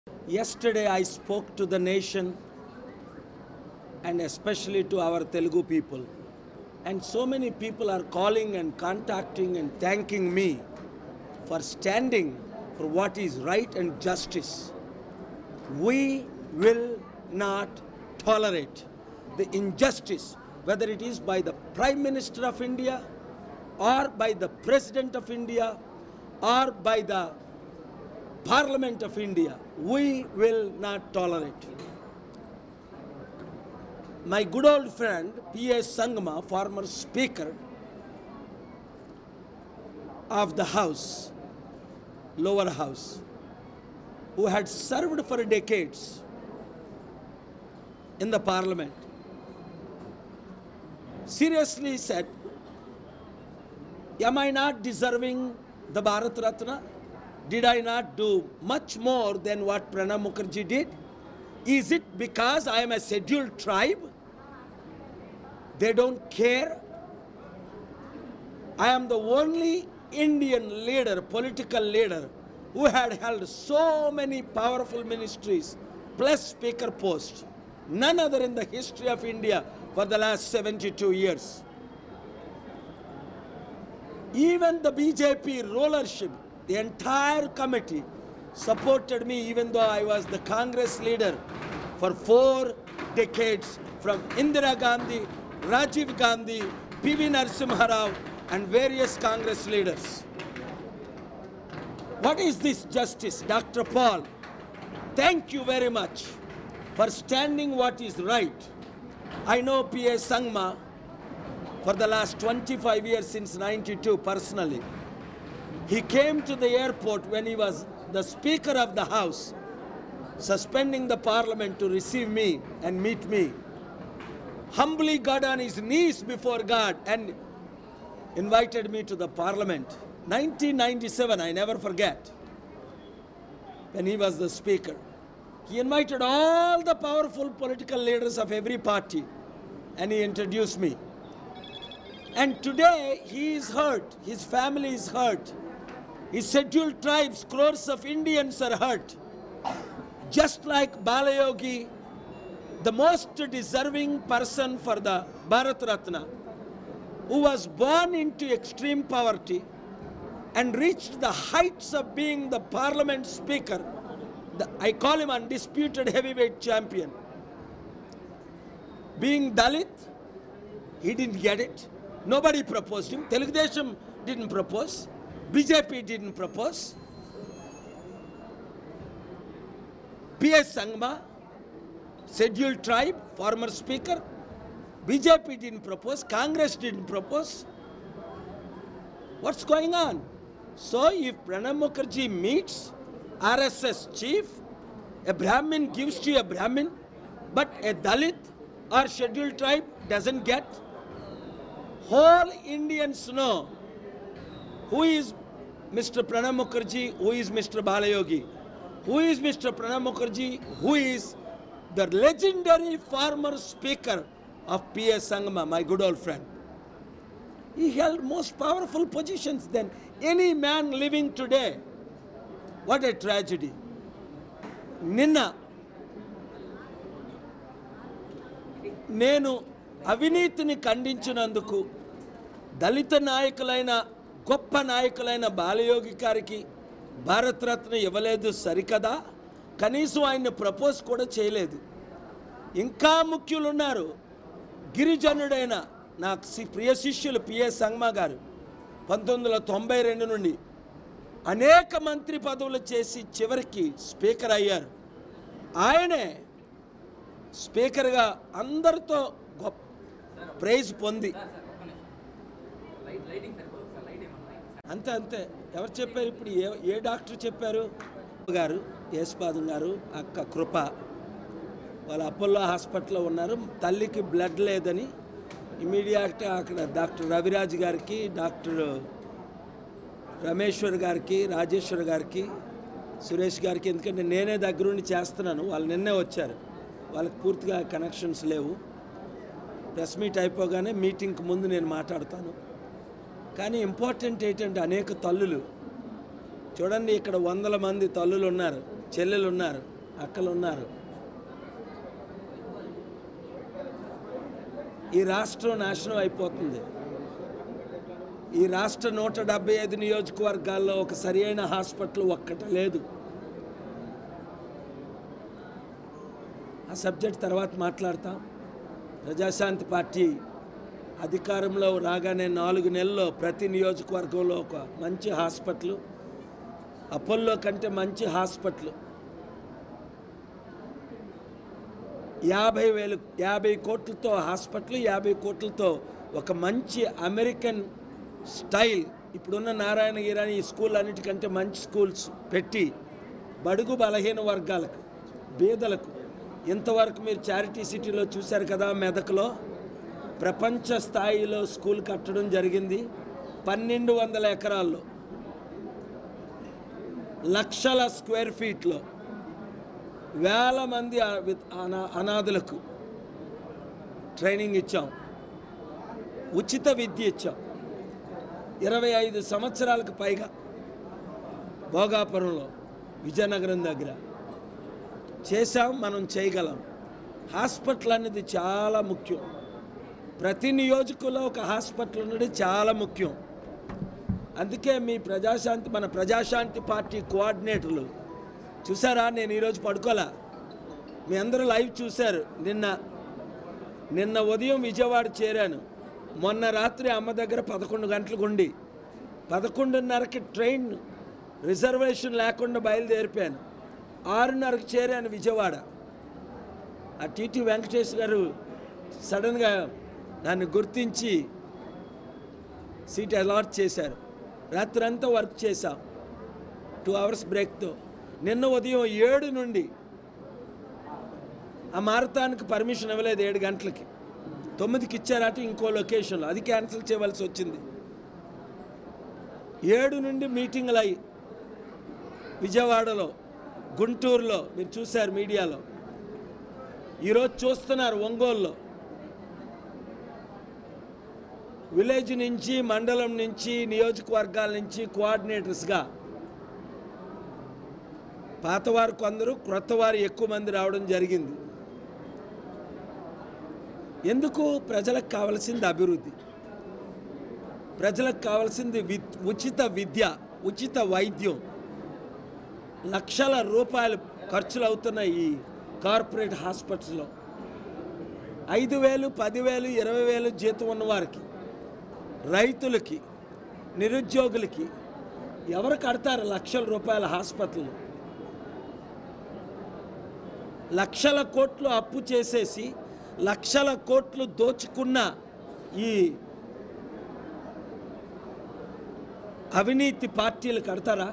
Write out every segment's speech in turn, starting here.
Yesterday I spoke to the nation and especially to our Telugu people. And so many people are calling and contacting and thanking me for standing for what is right and justice. We will not tolerate the injustice, whether it is by the Prime Minister of India or by the President of India or by the Parliament of India. We will not tolerate. My good old friend P.S. Sangma, former Speaker of the House, lower house, who had served for decades in the parliament, seriously said, Am I not deserving the Bharat Ratna? Did I not do much more than what Pranab Mukherjee did? Is it because I am a scheduled tribe? They don't care. I am the only Indian leader, political leader, who had held so many powerful ministries plus speaker posts. None other in the history of India for the last 72 years. Even the BJP rulership, the entire committee supported me even though I was the Congress leader for four decades from Indira Gandhi, Rajiv Gandhi, P.V. Narasimha Rao and various Congress leaders. What is this justice, Dr. Paul? Thank you very much for standing what is right. I know P.A. Sangma for the last 25 years since 92 personally. He came to the airport when he was the Speaker of the House, suspending the Parliament to receive me and meet me. Humbly got on his knees before God and invited me to the Parliament. 1997, I never forget, when he was the Speaker. He invited all the powerful political leaders of every party and he introduced me. And today he is hurt, his family is hurt, his scheduled tribes, crores of Indians are hurt. Just like Balayogi, the most deserving person for the Bharat Ratna, who was born into extreme poverty and reached the heights of being the parliament speaker. The, I call him undisputed heavyweight champion. Being Dalit, he didn't get it. Nobody proposed him. Telugudesham didn't propose. BJP didn't propose. P.S. Sangma, scheduled tribe, former speaker. BJP didn't propose. Congress didn't propose. What's going on? So if Pranab Mukherjee meets RSS chief, a Brahmin gives to a Brahmin, but a Dalit or scheduled tribe doesn't get, whole Indians know who is Mr. Pranab Mukherjee, who is Mr. Balayogi, who is Mr. Pranab Mukherjee, who is the legendary former speaker of P.S. Sangma, my good old friend. He held most powerful positions than any man living today. What a tragedy. నిన్న నేను అవినీతిని ఖండించినందుకు దళిత నాయకులైన గొప్ప నాయకులైన బాలయోగి గారికి భారతరత్న ఇవ్వలేదు సరికదా కనీసం ఆయన్ని propose కూడా చేయలేదు ఇంకా ముఖ్యులు ఉన్నారు గిరిజనుడైన నాకు సి- ప్రియ శిష్యులు పిఎస్ సంగ్మా గారు పంతొమ్మిది వందల తొంభై రెండు నుండి అనేక మంత్రి పదవులు చేసి చివరికి స్పీకర్ అయ్యారు ఆయనే స్పీకర్గా అందరితో గొప్ప ప్రైజ్ పొంది అంతే అంతే ఎవరు చెప్పారు ఇప్పుడు ఏ ఏ డాక్టర్ చెప్పారు గారు యేసుపాదం గారు అక్క కృప వాళ్ళ అపోలో హాస్పిటల్లో ఉన్నారు తల్లికి బ్లడ్ లేదని ఇమీడియట్గా అక్కడ డాక్టర్ రవిరాజ్ గారికి డాక్టర్ రమేశ్వర్ గారికి రాజేశ్వర్ గారికి సురేష్ గారికి ఎందుకంటే నేనే దగ్గరుండి చేస్తున్నాను వాళ్ళు నిన్నే వచ్చారు వాళ్ళకి పూర్తిగా కనెక్షన్స్ లేవు ప్రెస్ మీట్ అయిపోగానే మీటింగ్కి ముందు నేను మాట్లాడతాను కానీ ఇంపార్టెంట్ ఏంటంటే అనేక తల్లులు చూడండి ఇక్కడ వందల మంది తల్లులు ఉన్నారు చెల్లెలు ఉన్నారు అక్కలు ఉన్నారు ఈ రాష్ట్రం నాశనం అయిపోతుంది ఈ రాష్ట్ర నూట డెబ్బై ఐదు నియోజకవర్గాల్లో ఒక సరి అయిన హాస్పిటల్ ఒక్కట లేదు ఆ సబ్జెక్ట్ తర్వాత మాట్లాడతాం ప్రజాశాంతి పార్టీ అధికారంలో రాగానే నాలుగు నెలల్లో ప్రతి నియోజకవర్గంలో ఒక మంచి హాస్పిటల్ అపోల్లో కంటే మంచి హాస్పిటల్ యాభై వేలు యాభై కోట్లతో హాస్పిటల్ యాభై కోట్లతో ఒక మంచి అమెరికన్ స్టైల్ ఇప్పుడున్న నారాయణగిరి ఈ స్కూల్ అన్నిటికంటే మంచి స్కూల్స్ పెట్టి బడుగు బలహీన వర్గాలకు బీదలకు ఇంతవరకు మీరు చారిటీ సిటీలో చూశారు కదా మెదక్లో ప్రపంచ స్థాయిలో స్కూల్ కట్టడం జరిగింది పన్నెండు వందల ఎకరాల్లో లక్షల స్క్వేర్ ఫీట్లో వేల మంది ఆ- విత్- అనా అనాథులకు ట్రైనింగ్ ఇచ్చాం ఉచిత విద్య ఇచ్చాం ఇరవై ఐదు సంవత్సరాలకు పైగా భోగాపురంలో విజయనగరం దగ్గర చేశాం మనం చేయగలం హాస్పిటల్ అనేది చాలా ముఖ్యం ప్రతి నియోజకంలో ఒక హాస్పిటల్ ఉన్నది చాలా ముఖ్యం అందుకే మీ ప్రజాశాంతి మన ప్రజాశాంతి పార్టీ కోఆర్డినేటర్లు చూసారా నేను ఈరోజు పడుకోలే మీ అందరూ లైవ్ చూశారు నిన్న నిన్న ఉదయం విజయవాడ చేరాను మొన్న రాత్రి అమ్మ దగ్గర పదకొండు గంటలకు ఉండి పదకొండున్నరకి ట్రైన్ రిజర్వేషన్ లేకుండా బయలుదేరిపోయాను ఆరున్నరకు చేరాను విజయవాడ ఆ టీటీ వెంకటేష్ గారు సడన్గా నన్ను గుర్తించి సీట్ అలాట్ చేశారు రాత్రంతా వర్క్ చేశాం టూ అవర్స్ బ్రేక్తో నిన్న ఉదయం ఏడు నుండి ఆ మారతానికి పర్మిషన్ ఇవ్వలేదు ఏడు గంటలకి తొమ్మిదికి ఇచ్చారట ఇంకో లొకేషన్లో అది క్యాన్సిల్ చేయవలసి వచ్చింది ఏడు నుండి మీటింగ్లు అయ్యి విజయవాడలో గుంటూరులో మీరు చూశారు మీడియాలో ఈరోజు చూస్తున్నారు ఒంగోలులో విలేజ్ నుంచి మండలం నుంచి నియోజకవర్గాల నుంచి కోఆర్డినేటర్స్గా పాతవారు కొందరు క్రొత్తవారు ఎక్కువ మంది రావడం జరిగింది ఎందుకు ప్రజలకు కావాల్సింది అభివృద్ధి ప్రజలకు కావాల్సింది వి- ఉచిత విద్య ఉచిత వైద్యం లక్షల రూపాయలు ఖర్చులు అవుతున్న ఈ కార్పొరేట్ హాస్పిటల్స్లో ఐదు వేలు పదివేలు ఇరవై వేలు జీతం ఉన్నవారికి రైతులకి నిరుద్యోగులకి ఎవరు కడతారు లక్షల రూపాయల హాస్పిటల్ లక్షల కోట్లు అప్పు చేసేసి లక్షల కోట్లు దోచుకున్న ఈ అవినీతి పార్టీలు కడతారా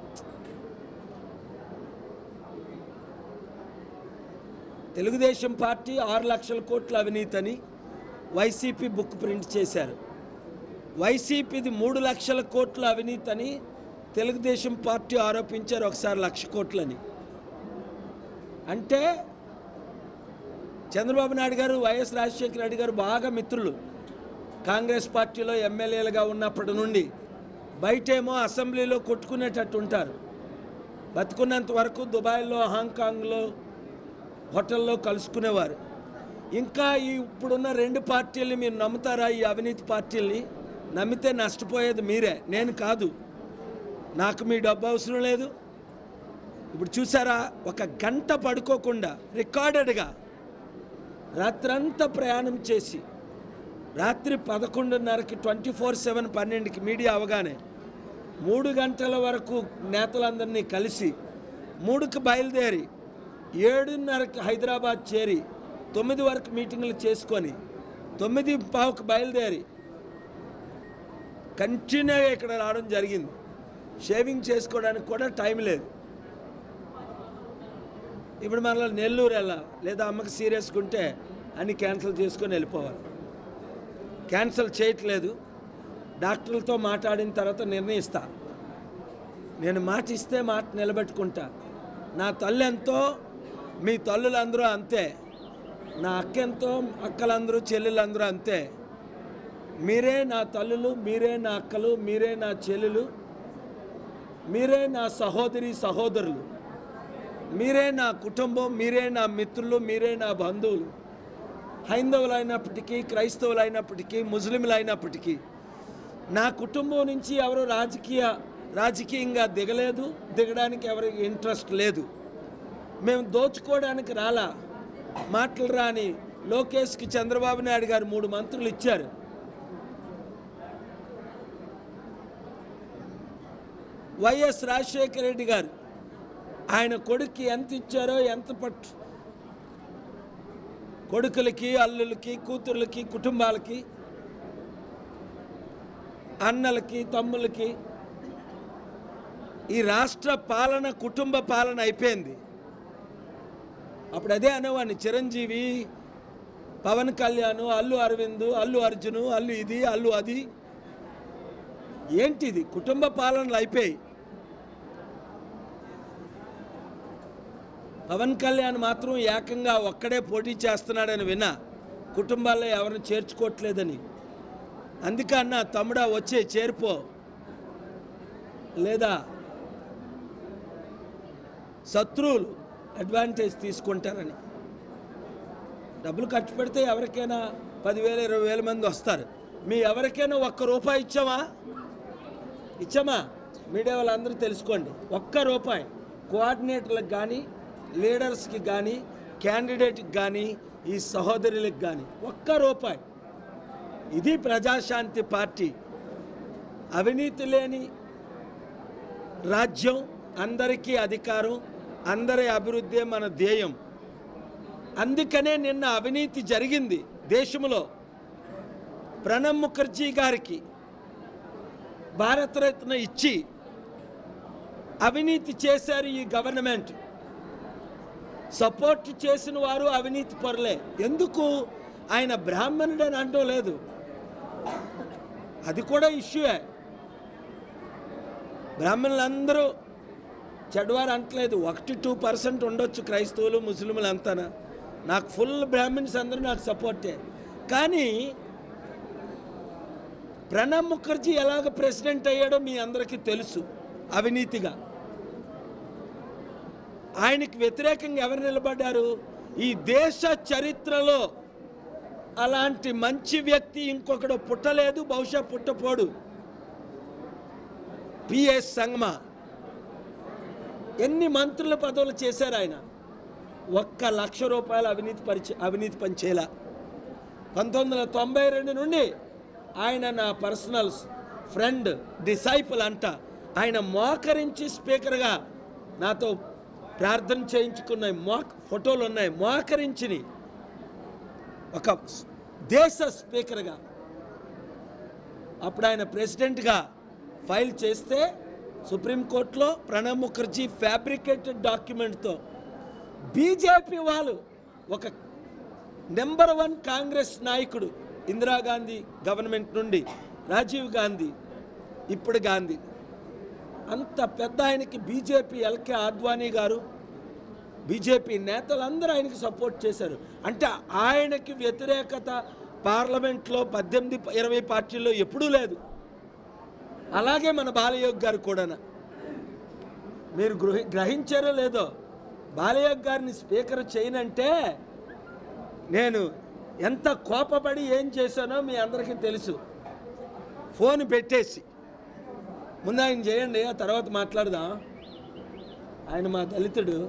తెలుగుదేశం పార్టీ ఆరు లక్షల కోట్ల అవినీతి అని వైసీపీ బుక్ ప్రింట్ చేశారు వైసీపీది మూడు లక్షల కోట్ల అవినీతి అని తెలుగుదేశం పార్టీ ఆరోపించారు ఒకసారి లక్ష కోట్లని అంటే చంద్రబాబు నాయుడు గారు వైఎస్ రాజశేఖర రెడ్డి గారు బాగా మిత్రులు కాంగ్రెస్ పార్టీలో ఎమ్మెల్యేలుగా ఉన్నప్పటి నుండి బయటేమో అసెంబ్లీలో కొట్టుకునేటట్టు ఉంటారు బతుకున్నంత వరకు దుబాయ్లో హాంకాంగ్లో హోటల్లో కలుసుకునేవారు ఇంకా ఈ ఇప్పుడున్న రెండు పార్టీల్ని మీరు నమ్ముతారా ఈ అవినీతి పార్టీల్ని నమ్మితే నష్టపోయేది మీరే నేను కాదు నాకు మీ డబ్బు అవసరం లేదు ఇప్పుడు చూసారా ఒక గంట పడుకోకుండా రికార్డెడ్గా రాత్రంతా ప్రయాణం చేసి రాత్రి పదకొండున్నరకి ట్వంటీ ఫోర్ సెవెన్ పన్నెండుకి మీడియా అవగానే మూడు గంటల వరకు నేతలందరినీ కలిసి మూడుకి బయలుదేరి ఏడున్నరకి హైదరాబాద్ చేరి తొమ్మిది వరకు మీటింగ్లు చేసుకొని తొమ్మిది పావుకు బయలుదేరి కంటిన్యూగా ఇక్కడ రావడం జరిగింది షేవింగ్ చేసుకోవడానికి కూడా టైం లేదు ఇప్పుడు మనలో నెల్లూరు వెళ్ళాలి లేదా అమ్మకి సీరియస్గా ఉంటే అన్ని క్యాన్సిల్ చేసుకొని వెళ్ళిపోవాలి క్యాన్సిల్ చేయట్లేదు డాక్టర్లతో మాట్లాడిన తర్వాత నిర్ణయిస్తా నేను మాట ఇస్తే మాట నిలబెట్టుకుంటా నా తల్లి ఎంతో మీ తల్లులందరూ అంతే నా అక్క ఎంతో అక్కలందరూ చెల్లెలందరూ అంతే మీరే నా తల్లులు మీరే నా అక్కలు మీరే నా చెల్లెలు మీరే నా సహోదరి సహోదరులు మీరే నా కుటుంబం మీరే నా మిత్రులు మీరే నా బంధువులు హైందవులు అయినప్పటికీ క్రైస్తవులు అయినప్పటికీ ముస్లింలు అయినప్పటికీ నా కుటుంబం నుంచి ఎవరు రాజకీయ రాజకీయంగా దిగలేదు దిగడానికి ఎవరికి ఇంట్రెస్ట్ లేదు మేము దోచుకోవడానికి రాలా మాటలు రాని లోకేష్కి చంద్రబాబు నాయుడు గారు మూడు మంత్రులు ఇచ్చారు వైఎస్ రాజశేఖర రెడ్డి గారు ఆయన కొడుక్కి ఎంత ఇచ్చారో ఎంత పట్టు కొడుకులకి అల్లులకి కూతుర్లకి కుటుంబాలకి అన్నలకి తమ్ములకి ఈ రాష్ట్ర పాలన కుటుంబ పాలన అయిపోయింది అప్పుడు అదే అనేవాడిని చిరంజీవి పవన్ కళ్యాణ్ అల్లు అరవింద్ అల్లు అర్జును అల్లు ఇది అల్లు అది ఏంటిది కుటుంబ పాలనలు అయిపోయి పవన్ కళ్యాణ్ మాత్రం ఏకంగా ఒక్కడే పోటీ చేస్తున్నాడని విన్నా కుటుంబాల్లో ఎవరిని చేర్చుకోవట్లేదని అందుకే అన్న తమ్ముడా వచ్చే చేరిపో లేదా శత్రువులు అడ్వాంటేజ్ తీసుకుంటారని డబ్బులు ఖర్చు పెడితే ఎవరికైనా పదివేల ఇరవై వేల మంది వస్తారు మీ ఎవరికైనా ఒక్క రూపాయి ఇచ్చామా ఇచ్చామా మీడియా వాళ్ళందరూ తెలుసుకోండి ఒక్క రూపాయి కోఆర్డినేటర్లకు కానీ లీడర్స్కి కానీ క్యాండిడేట్కి కానీ ఈ సహోదరులకు కానీ ఒక్క రూపాయి ఇది ప్రజాశాంతి పార్టీ అవినీతి లేని రాజ్యం అందరికీ అధికారం అందరి అభివృద్ధి మన ధ్యేయం అందుకనే నిన్న అవినీతి జరిగింది దేశంలో ప్రణబ్ ముఖర్జీ గారికి భారతరత్న ఇచ్చి అవినీతి చేశారు ఈ గవర్నమెంట్ సపోర్ట్ చేసిన వారు అవినీతి పరులే ఎందుకు ఆయన బ్రాహ్మణుడు అని అంటూ లేదు అది కూడా ఇష్యూయే బ్రాహ్మణులందరూ చెడ్వారు అంటలేదు ఒకటి టూ పర్సెంట్ ఉండొచ్చు క్రైస్తవులు ముస్లింలు అంతానా నాకు ఫుల్ బ్రాహ్మిన్స్ అందరూ నాకు సపోర్టే కానీ ప్రణబ్ ముఖర్జీ ఎలాగ ప్రెసిడెంట్ అయ్యాడో మీ అందరికీ తెలుసు అవినీతిగా ఆయనకి వ్యతిరేకంగా ఎవరు నిలబడ్డారు ఈ దేశ చరిత్రలో అలాంటి మంచి వ్యక్తి ఇంకొకడు పుట్టలేదు బహుశా పుట్టపోడు పిఎస్ సంగమ ఎన్ని మంత్రుల పదవులు చేశారు ఆయన ఒక్క లక్ష రూపాయల అవినీతి పరిచ అవినీతి పనిచేయాల పంతొమ్మిది వందల తొంభై రెండు నుండి ఆయన నా పర్సనల్ ఫ్రెండ్ డిసైపుల్ అంట ఆయన మోకరించి స్పీకర్గా నాతో ప్రార్థన చేయించుకున్న మోక్ ఫోటోలు ఉన్నాయి మోకరించిని ఒక దేశ స్పీకర్గా అప్పుడు ఆయన ప్రెసిడెంట్గా ఫైల్ చేస్తే సుప్రీంకోర్టులో ప్రణబ్ ముఖర్జీ ఫ్యాబ్రికేటెడ్ డాక్యుమెంట్తో బీజేపీ వాళ్ళు ఒక నెంబర్ వన్ కాంగ్రెస్ నాయకుడు ఇందిరాగాంధీ గవర్నమెంట్ నుండి రాజీవ్ గాంధీ ఇప్పుడు గాంధీ అంత పెద్ద ఆయనకి బీజేపీ ఎల్కే ఆద్వానీ గారు బీజేపీ నేతలందరూ ఆయనకి సపోర్ట్ చేశారు అంటే ఆయనకి వ్యతిరేకత పార్లమెంట్లో పద్దెనిమిది ఇరవై పార్టీల్లో ఎప్పుడూ లేదు అలాగే మన బాలయోగ్ గారు కూడా మీరు గృహి గ్రహించారో లేదో బాలయోగ్ గారిని స్పీకర్ చేయనంటే నేను ఎంత కోపపడి ఏం చేశానో మీ అందరికీ తెలుసు ఫోన్ పెట్టేసి ముందు ఆయన చేయండి ఆ తర్వాత మాట్లాడదాం ఆయన మా దళితుడు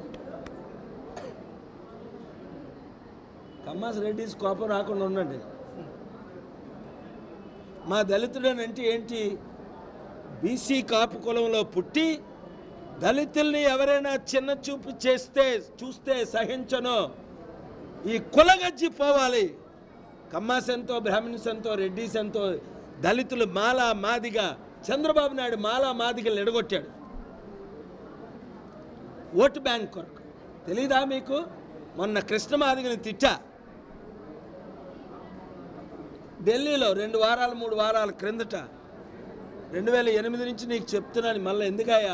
కమ్మాస్ రెడ్డిస్ కోపం రాకుండా ఉండండి మా దళితుడు అని అంటే ఏంటి బీసీ కాపు కులంలో పుట్టి దళితుల్ని ఎవరైనా చిన్న చూపు చేస్తే చూస్తే సహించను ఈ కులగజ్జి పోవాలి కమ్మాస్ ఎంతో బ్రాహ్మణ్స్ ఎంతో రెడ్డిస్ ఎంతో దళితులు మాలా మాదిగా చంద్రబాబు నాయుడు మాలా మాదిగలు ఎడగొట్టాడు ఓటు బ్యాంక్ కొరకు తెలీదా మీకు మొన్న కృష్ణ మాదిగని తిట్టా ఢిల్లీలో రెండు వారాలు మూడు వారాల క్రిందట రెండు వేల ఎనిమిది నుంచి నీకు చెప్తున్నాను మళ్ళీ ఎందుకయ్యా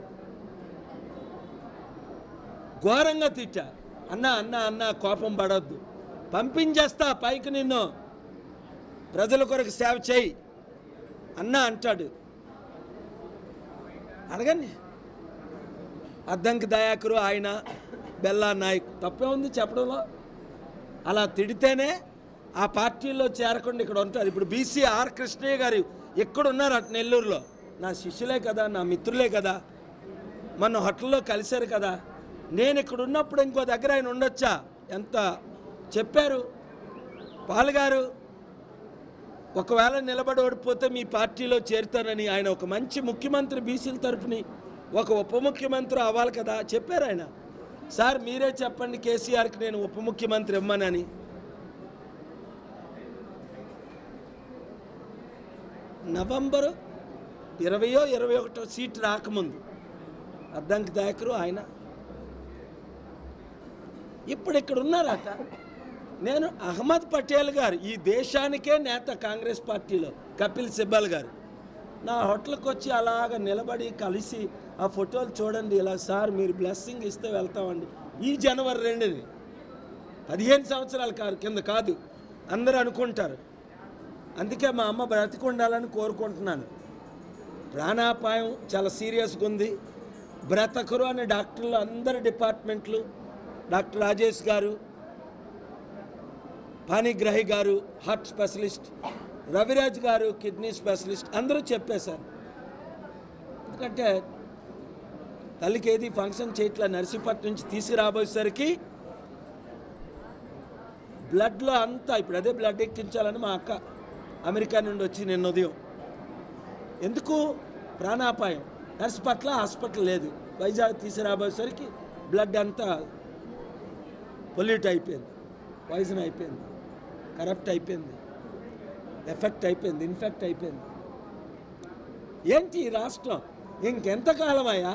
ఘోరంగా తిట్టా అన్న అన్న అన్న కోపం పడొద్దు పంపించేస్తా పైకి నిన్ను ప్రజల కొరకు సేవ చేయి అన్న అంటాడు అడగండి అద్దంకి దయాకరు ఆయన బెల్లా నాయక్ తప్పే ఉంది చెప్పడంలో అలా తిడితేనే ఆ పార్టీలో చేరకుండా ఇక్కడ ఉంటారు ఇప్పుడు బీసీ ఆర్ కృష్ణయ్య గారు ఎక్కడ ఉన్నారు అటు నెల్లూరులో నా శిష్యులే కదా నా మిత్రులే కదా మన హోటల్లో కలిశారు కదా నేను ఇక్కడ ఉన్నప్పుడు ఇంకో దగ్గర ఆయన ఉండొచ్చా ఎంత చెప్పారు పాల్గారు ఒకవేళ నిలబడి ఓడిపోతే మీ పార్టీలో చేరుతానని ఆయన ఒక మంచి ముఖ్యమంత్రి బీసీల తరపుని ఒక ఉప ముఖ్యమంత్రి అవ్వాలి కదా చెప్పారు ఆయన సార్ మీరే చెప్పండి కేసీఆర్కి నేను ఉప ముఖ్యమంత్రి ఇవ్వనని నవంబరు ఇరవయో ఇరవై ఒకటో సీట్ రాకముందు అద్దంకి దాయకరు ఆయన ఇప్పుడు ఇక్కడ ఉన్నారట నేను అహ్మద్ పటేల్ గారు ఈ దేశానికే నేత కాంగ్రెస్ పార్టీలో కపిల్ సిబ్బల్ గారు నా హోటల్కి వచ్చి అలాగ నిలబడి కలిసి ఆ ఫోటోలు చూడండి ఇలా సార్ మీరు బ్లెస్సింగ్ ఇస్తే వెళ్తామండి ఈ జనవరి రెండుని పదిహేను సంవత్సరాల కాదు కింద కాదు అందరూ అనుకుంటారు అందుకే మా అమ్మ బ్రతికి ఉండాలని కోరుకుంటున్నాను ప్రాణాపాయం చాలా సీరియస్గా ఉంది బ్రతకరు అనే డాక్టర్లు అందరి డిపార్ట్మెంట్లు డాక్టర్ రాజేష్ గారు పాణిగ్రహి గారు హార్ట్ స్పెషలిస్ట్ రవిరాజ్ గారు కిడ్నీ స్పెషలిస్ట్ అందరూ చెప్పేశారు ఎందుకంటే తల్లికి ఏది ఫంక్షన్ చేయట్లా నర్సీపట్నం నుంచి తీసుకురాబోయేసరికి బ్లడ్లో అంతా ఇప్పుడు అదే బ్లడ్ ఎక్కించాలని మా అక్క అమెరికా నుండి వచ్చి నిన్న ఉదయం ఎందుకు ప్రాణాపాయం నర్స్ పట్ల హాస్పిటల్ లేదు వైజాగ్ తీసుకురాబోయేసరికి బ్లడ్ అంతా పొల్యూట్ అయిపోయింది పాయిజన్ అయిపోయింది కరప్ట్ అయిపోయింది ఎఫెక్ట్ అయిపోయింది ఇన్ఫెక్ట్ అయిపోయింది ఏంటి ఈ రాష్ట్రం ఇంకెంతకాలం అయ్యా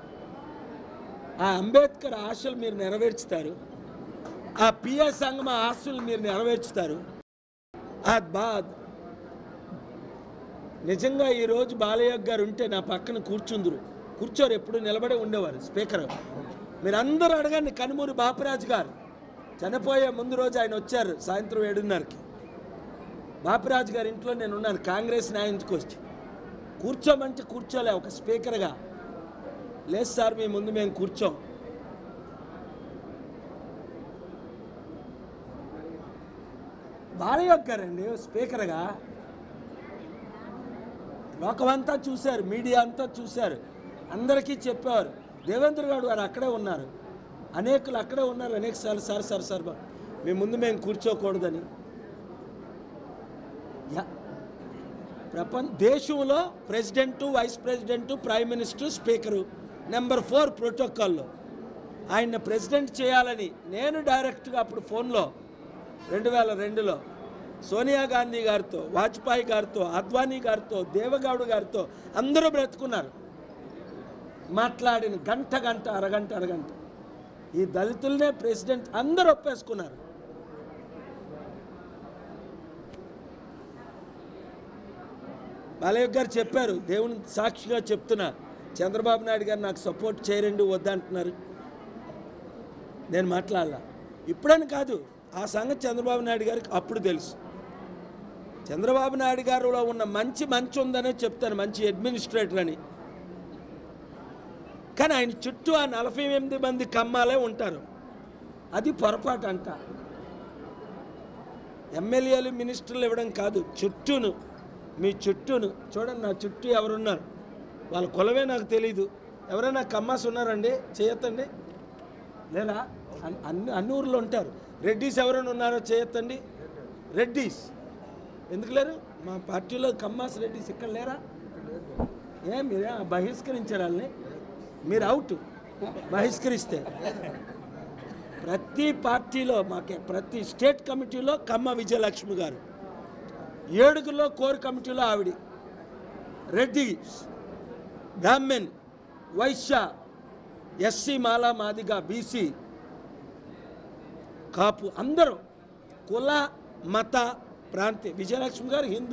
ఆ అంబేద్కర్ ఆశలు మీరు నెరవేర్చుతారు ఆ పిఎస్ సంగమ ఆశలు మీరు నెరవేర్చుతారు ఆ బా నిజంగా ఈరోజు బాలయ్య గారు ఉంటే నా పక్కన కూర్చుందరు కూర్చోరు ఎప్పుడు నిలబడే ఉండేవారు స్పీకర్ మీరు అందరూ అడగండి కనుమూరి బాపరాజు గారు చనిపోయే ముందు రోజు ఆయన వచ్చారు సాయంత్రం ఏడున్నరకి బాపరాజు గారి ఇంట్లో నేను ఉన్నాను కాంగ్రెస్ న్యాయంకి వచ్చి కూర్చోమంటే కూర్చోలే ఒక స్పీకర్గా లేదు సార్ మీ ముందు మేము కూర్చోం బాలయ్య గారండి స్పీకర్గా లోకమంతా చూశారు మీడియా అంతా చూశారు అందరికీ చెప్పారు దేవేంద్ర గౌడ్ గారు అక్కడే ఉన్నారు అనేకులు అక్కడే ఉన్నారు అనేక సార్లు సార్ సార్ సార్ బా- మీ ముందు మేము కూర్చోకూడదని యా. ప్రపంచ దేశంలో president vice president prime minister speaker number four ప్రోటోకాల్లో ఆయన ప్రెసిడెంట్ చేయాలని నేను డైరెక్ట్గా అప్పుడు ఫోన్లో రెండు వేల రెండులో సోనియా గాంధీ గారితో వాజ్పేయి గారితో అద్వానీ గారితో దేవగౌడ్ గారితో అందరూ బ్రతుకున్నారు మాట్లాడిన గంట గంట అరగంట అరగంట ఈ దళితులనే ప్రెసిడెంట్ అందరూ ఒప్పేసుకున్నారు బాలయ్య గారు చెప్పారు దేవుని సాక్షిగా చెప్తున్నా చంద్రబాబు నాయుడు గారు నాకు సపోర్ట్ చేయరండి వద్దంటున్నారు నేను మాట్లాడాల ఇప్పుడని కాదు ఆ సంగతి చంద్రబాబు నాయుడు గారికి అప్పుడు తెలుసు చంద్రబాబు నాయుడు గారిలో ఉన్న మంచి మంచి ఉందనే చెప్తాను మంచి అడ్మినిస్ట్రేటర్ అని కానీ ఆయన చుట్టూ ఆ నలభై ఎనిమిది మంది కమ్మాలే ఉంటారు అది పొరపాటు అంట ఎమ్మెల్యేలు మినిస్టర్లు ఇవ్వడం కాదు చుట్టూను మీ చుట్టూను చూడండి నా చుట్టూ ఎవరున్నారు వాళ్ళ కులమే నాకు తెలీదు ఎవరైనా కమ్మాస్ ఉన్నారండి చేయొద్దండి లేదా అన్- అన్ని అన్ని ఊర్లో ఉంటారు రెడ్డీస్ ఎవరైనా ఉన్నారో చేయొద్దండి రెడ్డీస్ ఎందుకు లేరు మా పార్టీలో కమ్మాస్ రెడ్డీస్ ఇక్కడ లేరా ఏ మీరే బహిష్కరించారు వాళ్ళని మీరు అవుట్ బహిష్కరిస్తే ప్రతి పార్టీలో మాకే ప్రతి స్టేట్ కమిటీలో కమ్మ విజయలక్ష్మి గారు ఏడుగులో కోర్ కమిటీలో ఆవిడ రెడ్డి బ్రాహ్మణ్ వైశ్య ఎస్సీ మాలా మాదిగా బీసీ కాపు అందరూ కుల మత ప్రాంతీయ విజయలక్ష్మి గారు హిందూ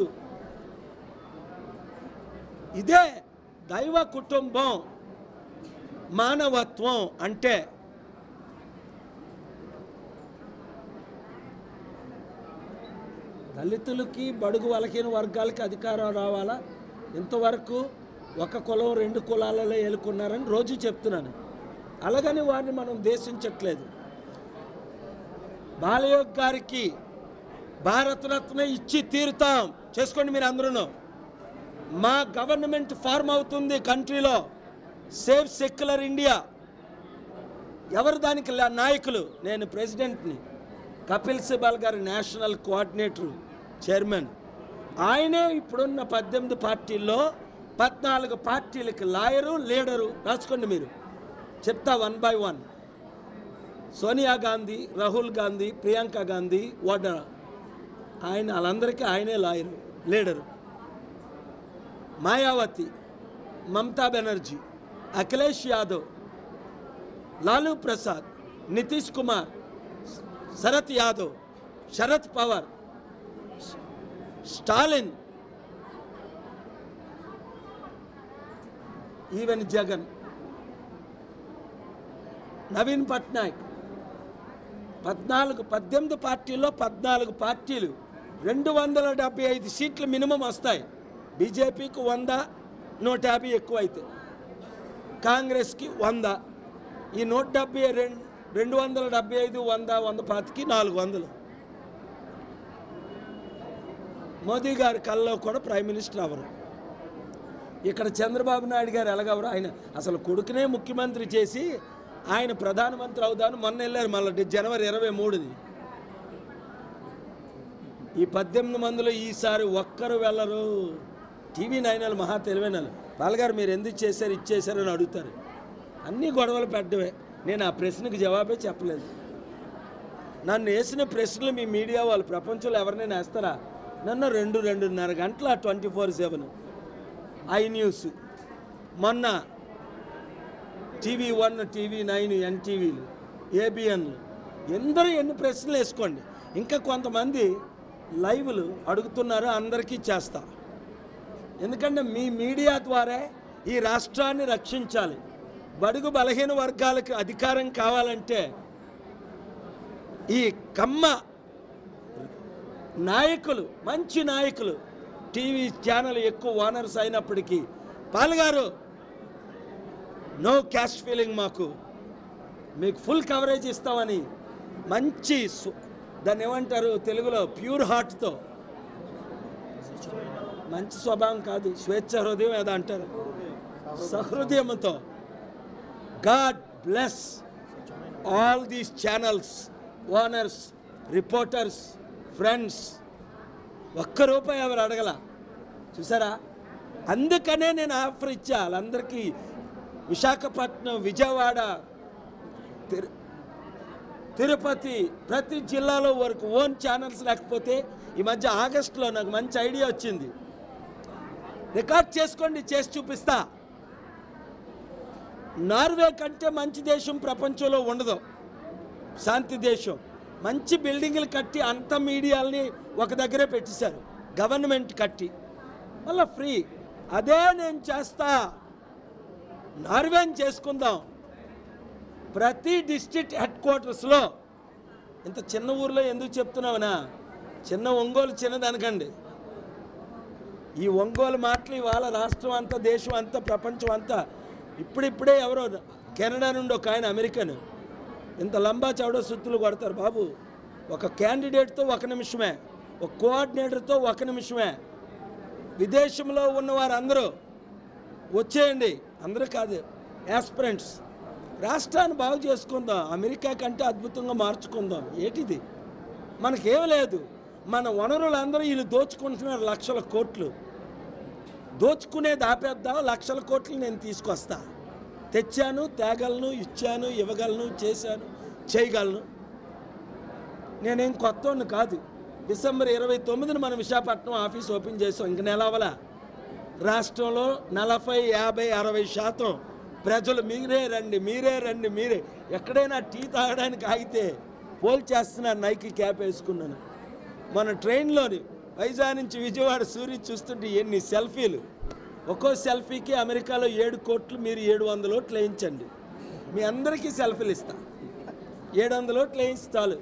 ఇదే దైవ కుటుంబం మానవత్వం అంటే దళితులకి బడుగు వలకిన వర్గాలకి అధికారం రావాలా ఇంతవరకు ఒక కులం రెండు కులాలలో ఏలుకున్నారని రోజు చెప్తున్నాను అలాగని వారిని మనం దేశించట్లేదు బాలయోగ్ గారికి భారతరత్న ఇచ్చి తీరుతాం చేసుకోండి మీరు అందరూ మా గవర్నమెంట్ ఫార్మ్ అవుతుంది కంట్రీలో సేఫ్ సెక్యులర్ ఇండియా ఎవరు దానికి లా- నాయకులు నేను ప్రెసిడెంట్ని కపిల్ సిబాల్ గారు నేషనల్ కోఆర్డినేటర్ చైర్మన్ ఆయనే ఇప్పుడున్న పద్దెనిమిది పార్టీల్లో పద్నాలుగు పార్టీలకి లాయరు లీడరు రాసుకోండి మీరు చెప్తా one by one Sonia Gandhi Rahul Gandhi Priyanka Gandhi Vadra ఆయన వాళ్ళందరికీ ఆయనే lawyer leader Mayawati Mamata Banerjee Akhilesh Yadav Lalu Prasad Nitish Kumar Sharad Yadav Sharad Pawar Stalin even Jagan Naveen Patnaik పద్నాలుగు పద్దెనిమిది పార్టీల్లో పద్నాలుగు పార్టీలు రెండు వందల డెబ్బై ఐదు సీట్లు మినిమం వస్తాయి బీజేపీకి వంద నూట యాభై ఎక్కువ అయితే కాంగ్రెస్కి వంద ఈ నూట డెబ్బై రెండు రెండు వందల డెబ్బై ఐదు వంద వంద పాతికి నాలుగు వందలు మోదీ గారి కల్లో కూడా ప్రైమ్ మినిస్టర్ అవరు ఇక్కడ చంద్రబాబు నాయుడు గారు ఎలాగవరు ఆయన అసలు కొడుకునే ముఖ్యమంత్రి చేసి ఆయన ప్రధానమంత్రి అవుదాను మొన్న వెళ్ళారు మళ్ళీ జనవరి ఇరవై మూడుది ఈ పద్దెనిమిది మందిలో ఈసారి ఒక్కరు వెళ్ళరు టీవీ నైనాలు మహా తెలివైనలు బాలగారు మీరు ఎందుకు చేశారు ఇచ్చేశారు అని అడుగుతారు అన్నీ గొడవలు పెట్టడమే నేను ఆ ప్రశ్నకు జవాబే చెప్పలేదు నన్ను వేసిన ప్రశ్నలు మీ మీడియా వాళ్ళు ప్రపంచంలో ఎవరినైనా వేస్తారా నన్ను రెండు రెండున్నర గంటల twenty four seven I news మొన్న టీవీ వన్ టీవీ నైన్ ఎన్టీవీలు ఏబిఎన్లు ఎందరూ ఎన్ని ప్రశ్నలు వేసుకోండి ఇంకా కొంతమంది లైవ్లు అడుగుతున్నారు అందరికీ చేస్తా ఎందుకంటే మీ మీడియా ద్వారా ఈ రాష్ట్రాన్ని రక్షించాలి బడుగు బలహీన వర్గాలకు అధికారం కావాలంటే ఈ కమ్మ నాయకులు మంచి నాయకులు టీవీ ఛానల్ ఎక్కువ ఓనర్స్ అయినప్పటికీ పాల్గారు నో క్యాష్ ఫీలింగ్ మాకు మీకు ఫుల్ కవరేజ్ ఇస్తామని మంచి సు- దాన్ని ఏమంటారు తెలుగులో ప్యూర్ హార్ట్తో మంచి స్వభావం కాదు స్వేచ్ఛ హృదయం ఏదో అంటారు సహృదయంతో God bless all these channels owners reporters friends ఒక్క రూపాయి ఎవరు అడగల చూసారా అందుకనే నేను ఆఫర్ ఇచ్చా వాళ్ళందరికీ విశాఖపట్నం విజయవాడ తిరు తిరుపతి ప్రతి జిల్లాలో వరకు ఓన్ ఛానల్స్ లేకపోతే ఈ మధ్య ఆగస్టులో నాకు మంచి ఐడియా వచ్చింది రికార్డ్ చేసుకోండి చేసి చూపిస్తా నార్వే కంటే మంచి దేశం ప్రపంచంలో ఉండదు శాంతి దేశం మంచి బిల్డింగ్లు కట్టి అంత మీడియాల్ని ఒక దగ్గరే పెట్టేశారు గవర్నమెంట్ కట్టి మళ్ళీ ఫ్రీ అదే నేను చేస్తా నార్వేని చేసుకుందాం ప్రతి డిస్ట్రిక్ట్ హెడ్ క్వార్టర్స్లో ఇంత చిన్న ఊర్లో ఎందుకు చెప్తున్నావునా చిన్న ఒంగోలు చిన్నదనకండి ఈ ఒంగోలు మాటలు ఇవాళ రాష్ట్రం అంతా దేశం అంతా ప్రపంచం అంతా ఇప్పుడిప్పుడే ఎవరో కెనడా నుండి ఒక ఆయన అమెరికన్ ఇంత లంబా చౌడ సుత్తులు కొడతారు బాబు ఒక క్యాండిడేట్తో ఒక నిమిషమే ఒక కోఆర్డినేటర్తో ఒక నిమిషమే విదేశంలో ఉన్న వారందరూ వచ్చేయండి అందరూ కాదు యాస్పిరెంట్స్ రాష్ట్రాన్ని బాగు చేసుకుందాం అమెరికా కంటే అద్భుతంగా మార్చుకుందాం ఏంటిది మనకేం లేదు మన వనరులందరూ వీళ్ళు దోచుకుంటున్నారు లక్షల కోట్లు దోచుకునేది ఆపేద్దాం లక్షల కోట్లు నేను తీసుకొస్తా తెచ్చాను తేగలను ఇచ్చాను ఇవ్వగలను చేశాను చేయగలను నేనేం కొత్త కాదు డిసెంబర్ ఇరవై తొమ్మిదిన మన విశాఖపట్నం ఆఫీస్ ఓపెన్ చేసాం ఇంక నెల అవలా రాష్ట్రంలో నలభై యాభై అరవై శాతం ప్రజలు మీరే రండి మీరే రండి మీరే ఎక్కడైనా టీ తాగడానికి ఆగితే పోల్ చేస్తున్నారు నైకి క్యాప్ వేసుకున్నాను మన ట్రైన్లోని వైజాగ్ నుంచి విజయవాడ సూర్యుడు చూస్తుంటే ఎన్ని సెల్ఫీలు ఒక్కో సెల్ఫీకి అమెరికాలో ఏడు కోట్లు మీరు ఏడు వందల ఓట్లు వేయించండి మీ అందరికీ సెల్ఫీలు ఇస్తా ఏడు వందల ఓట్లు వేయిస్తాలు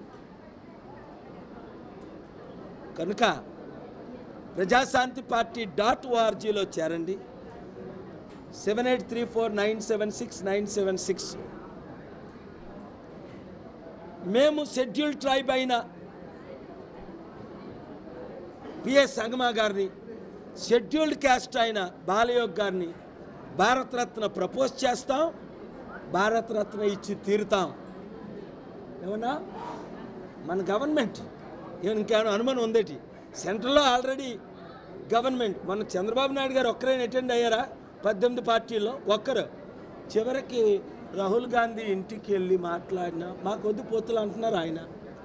కనుక ప్రజాశాంతి పార్టీ డాట్ ఓఆర్జీలో చేరండి seven eight three four nine seven six nine seven six మేము షెడ్యూల్ ట్రైబ్ అయిన పిఎస్ సంగమా గారిని షెడ్యూల్డ్ క్యాస్ట్ అయిన బాలయోగ్ గారిని భారతరత్న ప్రపోజ్ చేస్తాం భారతరత్న ఇచ్చి తీరుతాం ఏమన్నా మన గవర్నమెంట్ ఏమైనా ఇంకేమైనా అనుమానం ఉందేటి సెంట్రల్లో ఆల్రెడీ గవర్నమెంట్ మన చంద్రబాబు నాయుడు గారు ఒక్కరైనా అటెండ్ అయ్యారా పద్దెనిమిది పార్టీల్లో ఒక్కరు చివరికి రాహుల్ గాంధీ ఇంటికి వెళ్ళి మాట్లాడినా మాకు వద్దు పోతులు అంటున్నారు ఆయన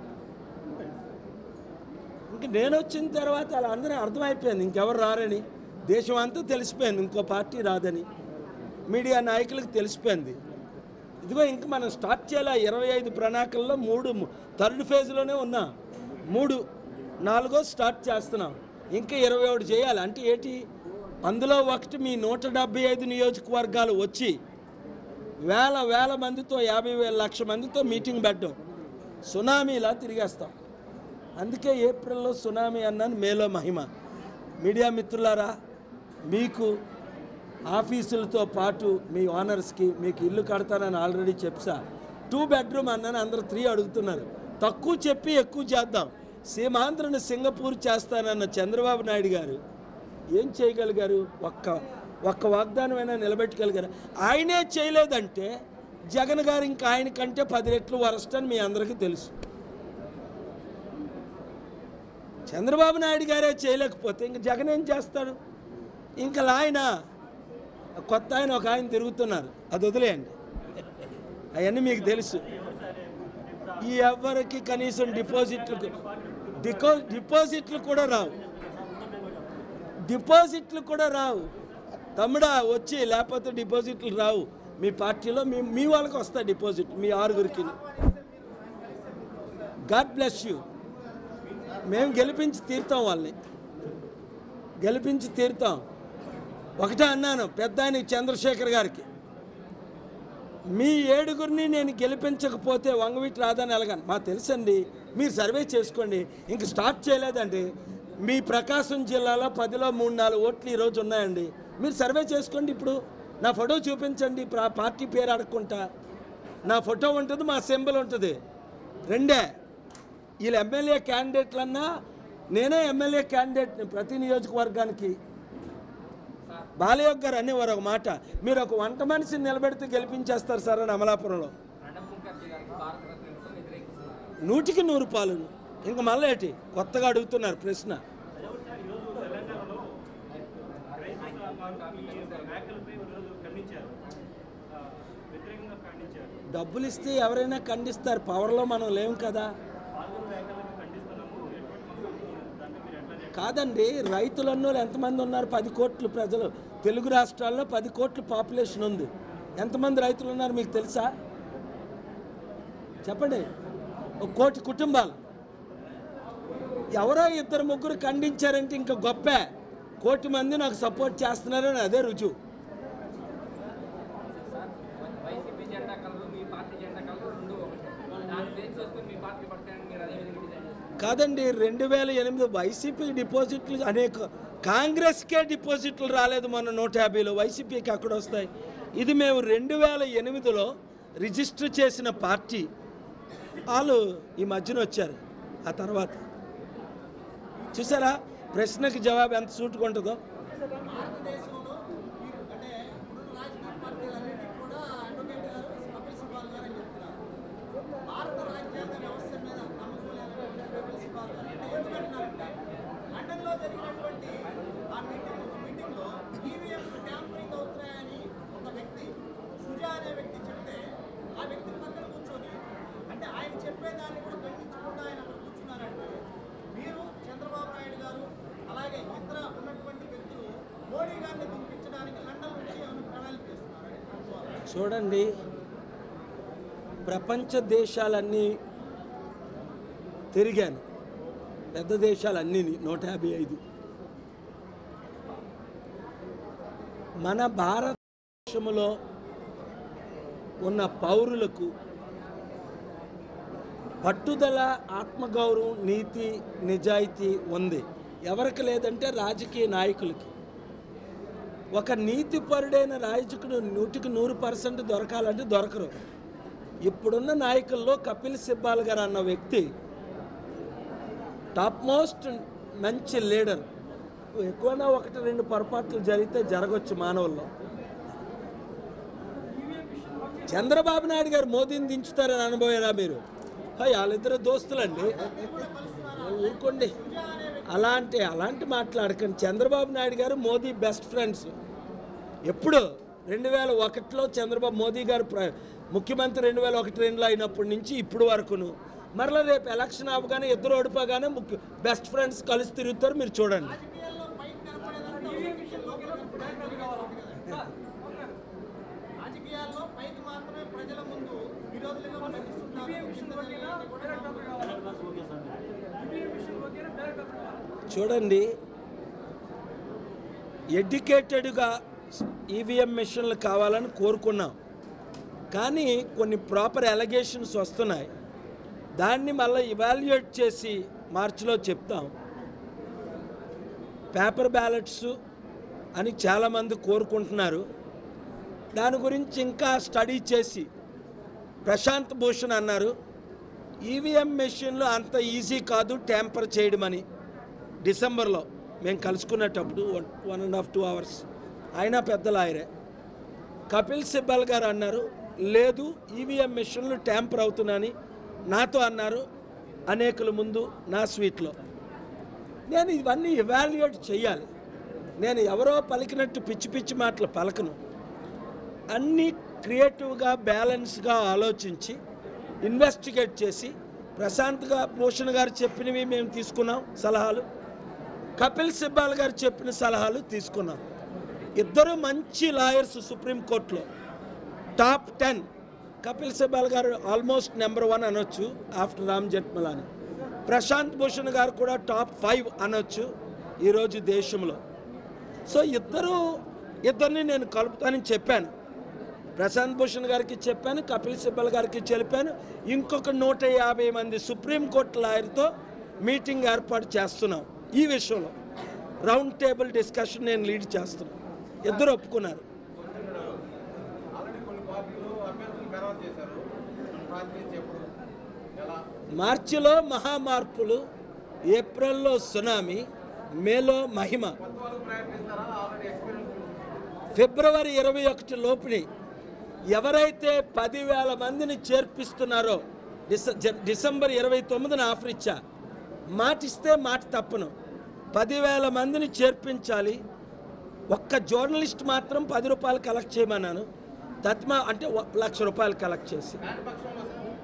ఇంక నేను వచ్చిన తర్వాత వాళ్ళందరూ అర్థమైపోయింది ఇంకెవరు రారని దేశం అంతా తెలిసిపోయింది ఇంకో పార్టీ రాదని మీడియా నాయకులకు తెలిసిపోయింది ఇదిగో ఇంక మనం స్టార్ట్ చేయాలి ఇరవై ఐదు ప్రణాళికల్లో మూడు థర్డ్ ఫేజ్లోనే ఉన్నా మూడు నాలుగో స్టార్ట్ చేస్తున్నాం ఇంకా ఇరవై ఒకటి చేయాలి అంటే ఏంటి అందులో ఒకటి మీ నూట డెబ్బై ఐదు నియోజకవర్గాలు వచ్చి వేల వేల మందితో యాభై వేల లక్ష మందితో మీటింగ్ పెట్టడం సునామీలా తిరిగేస్తాం అందుకే ఏప్రిల్లో సునామీ అన్నాను మేలో మహిమ మీడియా మిత్రులారా మీకు ఆఫీసులతో పాటు మీ ఓనర్స్కి మీకు ఇల్లు కడతానని ఆల్రెడీ చెప్పా టూ బెడ్రూమ్ అన్నాను అందరూ త్రీ అడుగుతున్నారు తక్కువ చెప్పి ఎక్కువ చేద్దాం సీమాంధ్రను సింగపూర్ చేస్తానన్న చంద్రబాబు నాయుడు గారు ఏం చేయగలిగారు ఒక్క ఒక్క వాగ్దానమైనా నిలబెట్టగలిగారు ఆయనే చేయలేదంటే జగన్ గారు ఇంకా ఆయన కంటే పది రెట్లు వరస్ట్ అని మీ అందరికీ తెలుసు చంద్రబాబు నాయుడు గారే చేయలేకపోతే ఇంక జగన్ ఏం చేస్తాడు ఇంకా ఆయన కొత్త ఆయన ఒక ఆయన తిరుగుతున్నారు అది వదిలేయండి అవన్నీ మీకు తెలుసు ఈ ఎవరికి కనీసం డిపాజిట్లు డికో డిపాజిట్లు కూడా రావు డిపాజిట్లు కూడా రావు తమ్ముడా వచ్చి లేకపోతే డిపాజిట్లు రావు మీ పార్టీలో మీ మీ వాళ్ళకి వస్తాయి డిపాజిట్ మీ ఆరుగురికి గాడ్ బ్లెస్ యూ మేము గెలిపించి తీరుతాం వాళ్ళని గెలిపించి తీరుతాం ఒకటే అన్నాను పెద్ద ఆయనకి చంద్రశేఖర్ గారికి మీ ఏడుగురిని నేను గెలిపించకపోతే వంగవీటి రాదని ఎలగాను మాకు తెలుసండి మీరు సర్వే చేసుకోండి ఇంక స్టార్ట్ చేయలేదండి మీ ప్రకాశం జిల్లాలో పదిలో మూడు నాలుగు ఓట్లు ఈరోజు ఉన్నాయండి మీరు సర్వే చేసుకోండి ఇప్పుడు నా ఫోటో చూపించండి ప్రా- పార్టీ పేరు అడగకుండా నా ఫోటో ఉంటుంది మా సింబల్ ఉంటుంది రెండే వీళ్ళు ఎమ్మెల్యే క్యాండిడేట్లన్నా నేనే ఎమ్మెల్యే క్యాండిడేట్ని ప్రతి నియోజకవర్గానికి బాలయోగ్ గారు అనేవారు ఒక మాట మీరు ఒక వంట మనిషిని నిలబెడితే గెలిపించేస్తారు సార్ అని అమలాపురంలో నూటికి నూరు పాలు ఇంక మళ్ళీ ఏంటి కొత్తగా అడుగుతున్నారు ప్రశ్న డబ్బులు ఇస్తే ఎవరైనా ఖండిస్తారు పవర్లో మనం లేము కదా కాదండి రైతులన్నో ఎంతమంది ఉన్నారు పది కోట్లు ప్రజలు తెలుగు రాష్ట్రాల్లో పది కోట్ల పాపులేషన్ ఉంది ఎంతమంది రైతులు ఉన్నారు మీకు తెలుసా చెప్పండి ఒక కోటి కుటుంబాలు ఎవరో ఇద్దరు ముగ్గురు ఖండించారంటే ఇంకా గొప్పే కోటి మంది నాకు సపోర్ట్ చేస్తున్నారని అదే రుజువు వైసీపీ జెండా కలరు మీ పార్టీ జెండా కలరు రెండు ఒకటే దాన్ని బేస్ చేసుకుని మీ పార్టీ పడతాయని మీరు అదే విధంగా డిజైన్ చేస్తారు కాదండి రెండు వేల ఎనిమిది వైసీపీ డిపాజిట్లు అనేక కాంగ్రెస్కే డిపాజిట్లు రాలేదు మొన్న నూట యాభైలో వైసీపీకి అక్కడ వస్తాయి ఇది మేము రెండు వేల ఎనిమిదిలో రిజిస్టర్ చేసిన పార్టీ వాళ్ళు ఈ మధ్యన వచ్చారు ఆ తర్వాత చూసారా ప్రశ్నకి జవాబు ఎంత సూటుగా ఉంటుందో భారతదేశంలో మీరు అంటే ఇప్పుడు రాజకీయ పార్టీలన్నింటినీ కూడా అడ్వకేట్ గారు కపిల్ సిబాల్ గారు అని చెప్తున్నారు భారత రాజ్యాంగ వ్యవస్థ మీద నమ్మకం లేనటువంటి కపిల్ సిబాల్ గారు అంటే ఎందుకంటున్నారంటే లండన్లో జరిగినటువంటి ఆ మీటింగ్ ఒక మీటింగ్లో ఈవీఎంలు ట్యాంపరింగ్ అవుతున్నాయని ఒక వ్యక్తి సుజా అనే వ్యక్తి చెప్తే ఆ వ్యక్తి పక్కన కూర్చొని అంటే ఆయన చెప్పేదాన్ని కూడా ఖండించకుండా ఆయన అక్కడ కూర్చున్నారంటే మీరు చంద్రబాబు నాయుడు గారు అలాగే ఇతర ఉన్నటువంటి వ్యక్తులు మోడీ గారిని దింపించడానికి లండన్ నుంచి ఏమైనా ప్రణాళిక చేస్తున్నారని అనుకోవాలి చూడండి ప్రపంచ దేశాలన్నీ తిరిగాను పెద్ద దేశాలన్నీ నూట యాభై ఐదు మన భారతదేశంలో ఉన్న పౌరులకు పట్టుదల ఆత్మగౌరవం నీతి నిజాయితీ ఉంది ఎవరికి లేదంటే రాజకీయ నాయకులకి ఒక నీతిపరుడైన రాజకుడు నూటికి నూరు పర్సెంట్ దొరకాలంటే దొరకరు ఇప్పుడున్న నాయకుల్లో కపిల్ సిబ్బాల్ గారు అన్న వ్యక్తి టాప్ మోస్ట్ మంచి లీడర్ ఎక్కువనా ఒకటి రెండు పొరపాట్లు జరిగితే జరగచ్చు మానవుల్లో చంద్రబాబు నాయుడు గారు మోదీని దించుతారని అనుభవారా మీరు హై వాళ్ళిద్దరు దోస్తులండి ఊరుకోండి అలాంటి అలాంటి మాట్లాడకండి చంద్రబాబు నాయుడు గారు మోదీ బెస్ట్ ఫ్రెండ్స్ ఎప్పుడు రెండు వేల ఒకటిలో చంద్రబాబు మోదీ గారు ప్ర- ముఖ్యమంత్రి రెండు వేల ఒకటి రెండులో అయినప్పటి నుంచి ఇప్పుడు వరకును మరలా రేపు ఎలక్షన్ అవ్వగానే ఇద్దరు ఓడిపోగానే ముఖ్య బెస్ట్ ఫ్రెండ్స్ కలిసి తిరుగుతారు మీరు చూడండి రాజకీయాల్లో పైకి కనపడేదాన్ని ఈవీఎం మిషన్ లోపల కనపడేది రాజకీయాల్లో పైకి మాత్రమే ప్రజల ముందు విరోధులుగా నటిస్తుంటారు కింద జరిగేవన్నీ కూడా చూడండి ఎడ్యుకేటెడ్గా ఈవీఎం మిషన్లు కావాలని కోరుకున్నాం కానీ కొన్ని ప్రాపర్ ఎలగేషన్స్ వస్తున్నాయి దాన్ని మళ్ళీ ఇవాల్యుయేట్ చేసి మార్చిలో చెప్తాం పేపర్ బ్యాలెట్స్ అని చాలామంది కోరుకుంటున్నారు దాని గురించి ఇంకా స్టడీ చేసి ప్రశాంత్ భూషణ్ అన్నారు ఈవీఎం మెషిన్లు అంత ఈజీ కాదు ట్యాంపర్ చేయడమని డిసెంబర్లో మేము కలుసుకునేటప్పుడు one one and half two hours ఆయన పెద్ద లాయరే కపిల్ సిబ్బల్ గారు అన్నారు లేదు ఈవీఎం మెషిన్లు ట్యాంపర్ అవుతున్నాయని నాతో అన్నారు అనేకుల ముందు నా స్వీట్లో నేను ఇవన్నీ ఎవాల్యుయేట్ చేయాలి నేను ఎవరో పలికినట్టు పిచ్చి పిచ్చి మాటలు పలకను అన్నీ క్రియేటివ్గా బ్యాలెన్స్గా ఆలోచించి ఇన్వెస్టిగేట్ చేసి ప్రశాంత్గా భూషణ్ గారు చెప్పినవి మేము తీసుకున్నాం సలహాలు కపిల్ సిబ్బాల్ గారు చెప్పిన సలహాలు తీసుకున్నాం ఇద్దరు మంచి లాయర్స్ సుప్రీంకోర్టులో top ten Kapil Sibal garu almost number one అనొచ్చు ఆఫ్టర్ రామ్ జెట్మలాని ప్రశాంత్ భూషణ్ గారు కూడా టాప్ ఫైవ్ అనొచ్చు ఈరోజు దేశంలో సో ఇద్దరు ఇద్దరిని నేను కలుపుతానని చెప్పాను ప్రశాంత్ భూషణ్ గారికి చెప్పాను కపిల్ సిబ్బల్ గారికి చెప్పాను ఇంకొక నూట యాభై మంది సుప్రీంకోర్టు లాయర్తో మీటింగ్ ఏర్పాటు చేస్తున్నాం ఈ విషయంలో రౌండ్ టేబుల్ డిస్కషన్ నేను లీడ్ చేస్తున్నాను ఇద్దరు ఒప్పుకున్నారు ఆల్రెడీ కొన్ని పార్టీలు అభ్యర్థులు ఖరారు చేశారు పార్టీ నుంచి ఎప్పుడు ఎలా మార్చిలో మహామార్పులు ఏప్రిల్లో సునామీ మేలో మహిమ కొత్త వాళ్ళు ప్రయత్నిస్తారా ఆల్రెడీ ఎక్స్పీరియన్స్ ఫిబ్రవరి ఇరవై ఒకటి లోపుని ఎవరైతే పదివేల మందిని చేర్పిస్తున్నారో డిస జ- డిసెంబర్ ఇరవై తొమ్మిదిన ఆఫర్ ఇచ్చా మాట ఇస్తే మాట తప్పను పదివేల మందిని చేర్పించాలి ఒక్క జర్నలిస్ట్ మాత్రం పది రూపాయలు కలెక్ట్ చేయమన్నాను తత్మా అంటే ఒ- లక్ష రూపాయలు కలెక్ట్ చేసి దాని పక్షంలో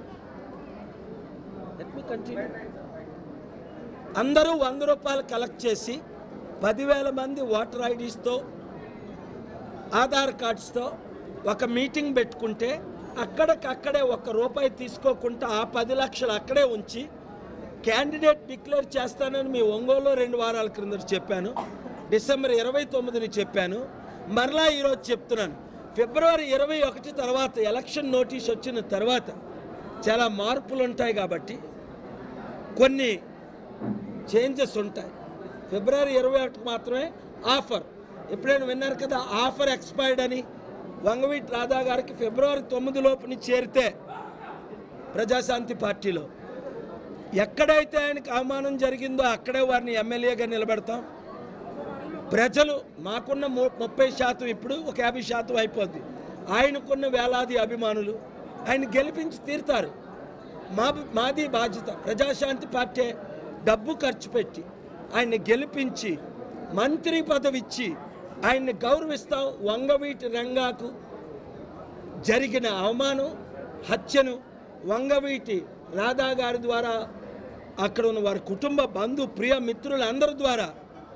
Let me continue. అందరూ వంద రూపాయలు కలెక్ట్ చేసి పదివేల మంది ఓటర్ ఐడీస్తో ఆధార్ కార్డ్స్తో ఒక మీటింగ్ పెట్టుకుంటే అక్కడికక్కడే ఒక్క రూపాయి తీసుకోకుండా ఆ పది లక్షలు అక్కడే ఉంచి క్యాండిడేట్ డిక్లేర్ చేస్తానని మీ ఒంగోలులో రెండు వారాల క్రింద చెప్పాను డిసెంబర్ ఇరవై తొమ్మిదిని చెప్పాను మరలా ఈరోజు చెప్తున్నాను ఫిబ్రవరి ఇరవై ఒకటి తర్వాత ఎలక్షన్ నోటీస్ వచ్చిన తర్వాత చాలా మార్పులు ఉంటాయి కాబట్టి కొన్ని చేంజెస్ ఉంటాయి ఫిబ్రవరి ఇరవై ఒకటి మాత్రమే ఆఫర్ ఎప్పుడైనా విన్నారు కదా ఆఫర్ ఎక్స్పైర్డ్ అని వంగవీటి రాధా గారికి ఫిబ్రవరి తొమ్మిది లోపుని చేరితే ప్రజాశాంతి పార్టీలో ఎక్కడైతే ఆయనకు అవమానం జరిగిందో అక్కడే వారిని ఎమ్మెల్యేగా నిలబెడతాం ప్రజలు మాకున్న ము- ముప్పై శాతం ఇప్పుడు ఒక యాభై శాతం అయిపోద్ది ఆయనకున్న వేలాది అభిమానులు ఆయన గెలిపించి తీరుతారు మా మాది బాధ్యత ప్రజాశాంతి పార్టీ డబ్బు ఖర్చు పెట్టి ఆయన్ని గెలిపించి మంత్రి పదవి ఇచ్చి ఆయన్ని గౌరవిస్తాం వంగవీటి రంగాకు జరిగిన అవమానం హత్యను వంగవీటి రాధా గారి ద్వారా అక్కడ ఉన్న వారి కుటుంబ బంధు ప్రియ మిత్రులందరి ద్వారా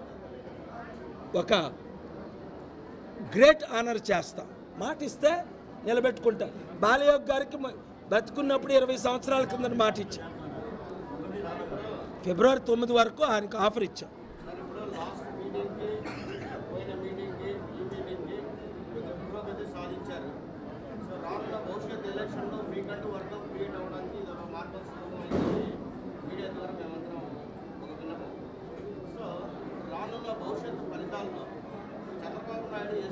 ఒక గ్రేట్ ఆనర్ చేస్తాం మాట ఇస్తే నిలబెట్టుకుంటాం బాలయోగ్ గారికి మ- బతుకున్నప్పుడు ఇరవై సంవత్సరాల కింద మాట ఇచ్చాం ఫిబ్రవరి తొమ్మిది వరకు ఆయనకు ఆఫర్ ఇచ్చాం సార్ ఇప్పుడు లాస్ట్ మీటింగ్కి పోయిన మీటింగ్కి ఈ మీటింగ్కి కొంచెం పురోగతి సాధించారు సో రానున్న భవిష్యత్ ఎలక్షన్లో మీకంటూ వర్గం క్రియేట్ అవ్వడానికి ఇది ఒక మార్గం సులభమైంది మీడియా ద్వారా మేమందరం ఒక విన్నపం సో రానున్న భవిష్యత్తు ఫలితాల్లో చంద్రబాబు నాయుడు ఏ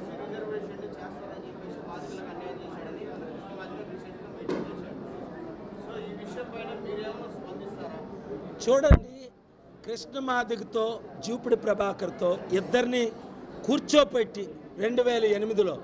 మీరేమైనా స్పందిస్తారా చూడండి కృష్ణ మాదిగతో జూపిడి ప్రభాకర్తో ఇద్దరిని కూర్చోపెట్టి రెండు వేల ఎనిమిదిలో